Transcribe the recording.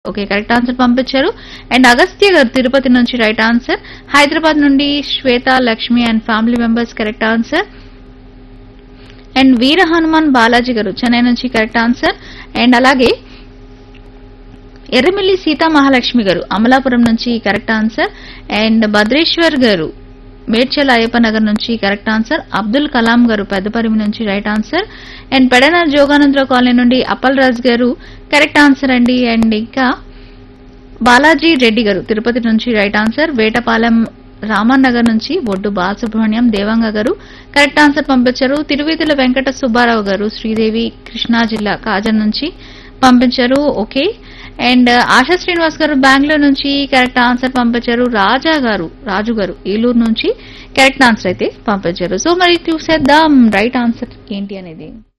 okay correct answer పంపించారు and Agastya garu Tirupati నుంచి right answer Hyderabad నుండి Shweta Lakshmi and family members correct answer and Veera Hanuman Balaji garu Chennai నుంచి కరెక్ట్ ఆన్సర్ అండ్ అలాగే ఎర్రమిల్లి సీతా మహాలక్ష్మి గారు అమలాపురం నుంచి కరెక్ట్ ఆన్సర్ అండ్ భద్రేశ్వర్ గారు మేడ్చల్ అయ్యప్ప నగర్ నుంచి కరెక్ట్ ఆన్సర్ అబ్దుల్ కలాం గారు పెద్దపరిమి నుంచి right answer and Pedana Joganandarao colony నుండి అప్పల్ రాజ్ గారు కరెక్ట్ ఆన్సర్ అండి అండ్ ఇంకా బాలాజీ రెడ్డి గారు తిరుపతి నుంచి రైట్ ఆన్సర్ వేటపాలెం రామన్ నగర్ నుంచి బొడ్డు బాలసుబ్రహ్మణ్యం దేవంగ గారు కరెక్ట్ ఆన్సర్ పంపించారు తిరువీధుల వెంకట సుబ్బారావు గారు శ్రీదేవి కృష్ణా జిల్లా కాజన్ నుంచి పంపించారు ఓకే అండ్ ఆశా శ్రీనివాస్ గారు బెంగళూరు నుంచి కరెక్ట్ ఆన్సర్ పంపించారు రాజా గారు రాజు గారు ఏలూరు నుంచి కరెక్ట్ ఆన్సర్ అయితే పంపించారు సో మరి చూసేద్దాం రైట్ ఆన్సర్ ఏంటి అనేది